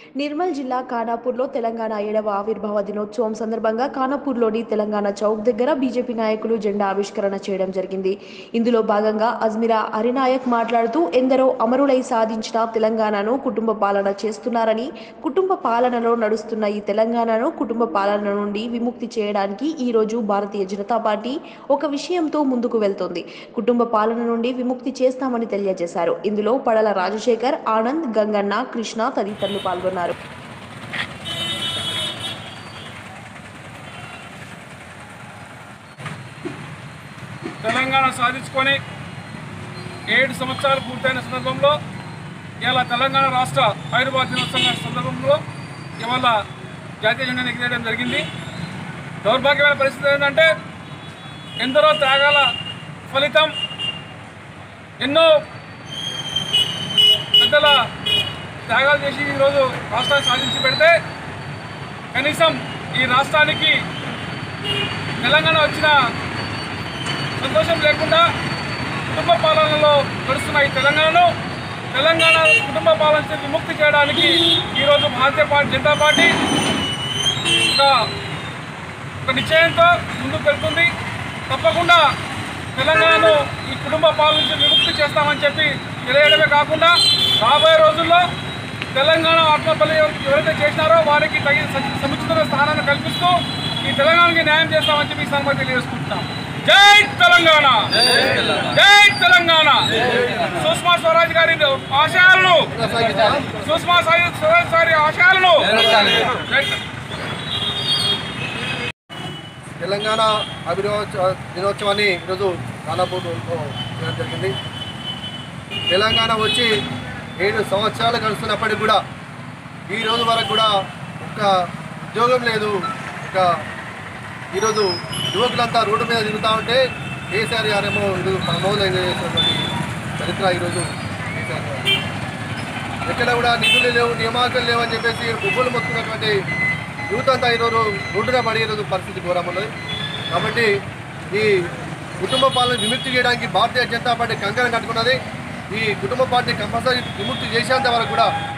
నిర్మల్ జిల్లా ఖానాపూర్లో తెలంగాణ ఏడవ ఆవిర్భావ దినోత్సవం సందర్భంగా ఖానాపూర్లోని తెలంగాణ చౌక్ దగ్గర బీజేపీ నాయకులు జెండా ఆవిష్కరణ చేయడం జరిగింది ఇందులో భాగంగా అజ్మిరా హరినాయక్ మాట్లాడుతూ ఎందరో అమరులై సాధించిన తెలంగాణను కుటుంబ పాలన చేస్తున్నారని కుటుంబ పాలనలో నడుస్తున్న ఈ తెలంగాణను కుటుంబ పాలన నుండి విముక్తి చేయడానికి ఈ రోజు భారతీయ జనతా పార్టీ ఒక విషయంతో ముందుకు వెళ్తోంది కుటుంబ పాలన నుండి విముక్తి చేస్తామని తెలియజేశారు ఇందులో పడల రాజశేఖర్ ఆనంద్ గంగన్న కృష్ణ తదితరులు పాల్గొన్నారు తెలంగాణ సాధించుకొని ఏడు సంవత్సరాలు పూర్తయిన సందర్భంలో ఇవాళ తెలంగాణ రాష్ట్ర ఆయుర్వేద దినోత్సవం సందర్భంలో ఇవాళ జాతీయ జెండాను ఎగిరేయడం జరిగింది దౌర్భాగ్యమైన పరిస్థితి ఏంటంటే ఎందరో త్యాగాల ఫలితం ఎన్నో పెద్దల త్యాగాలు చేసి ఈరోజు రాష్ట్రాన్ని సాధించి పెడితే కనీసం ఈ రాష్ట్రానికి తెలంగాణ వచ్చిన సంతోషం లేకుండా కుటుంబ పాలనలో గడుస్తున్న ఈ తెలంగాణను తెలంగాణ కుటుంబ పాలన నుంచి విముక్తి చేయడానికి ఈరోజు భారతీయ పార్టీ జనతా పార్టీ ఒక ఒక నిశ్చయంతో ముందుకు వెళ్తుంది తప్పకుండా తెలంగాణను ఈ కుటుంబ పాలన నుంచి విముక్తి చేస్తామని చెప్పి తెలియడమే కాకుండా రాబోయే రోజుల్లో తెలంగాణ ఆత్మబలి ఎవరైతే చేసినారో వారికి తగిన స- సముచితమైన స్థానాన్ని కల్పిస్తూ ఈ తెలంగాణకి న్యాయం చేస్తామని చెప్పి ఈ సందర్భంగా తెలియజేసుకుంటున్నాం జై తెలంగాణ జై తెలంగాణ సుష్మా స్వరాజ్ గారి ఆశయాలను సుష్మా స్వరాజ్ స్వరాజ్ గారి ఆశయాలను జై తెలంగాణ అభినవ దినోత్సవాన్ని ఈరోజు ఖానాపూర్లో చేయడం జరిగింది తెలంగాణ వచ్చి ఏడు సంవత్సరాలు గడుస్తున్నప్పటికి కూడా ఈ రోజు వరకు కూడా ఒక ఉద్యోగం లేదు ఒక ఈరోజు యువకులంతా రోడ్డు మీద తిరుగుతూ ఉంటే కేసీఆర్ గారేమో ఈరోజు ప్రమోదం చేసినటువంటి చరిత్ర ఈరోజు కేసీఆర్ గారు ఎక్కడ కూడా నిధులు లేవు నియామకాలు లేవు అని చెప్పేసి బొబ్బులు మొత్తుకున్నటువంటి యూత్ అంతా ఈరోజు రోడ్డున పడి ఈరోజు పరిస్థితి ఘోరం ఉన్నది కాబట్టి ఈ కుటుంబ పాలన విముక్తి చేయడానికి భారతీయ జనతా పార్టీ కంకణం కట్టుకున్నది ఈ కుటుంబ పార్టీ కంపల్సరీ విముక్తి చేసేంత వరకు కూడా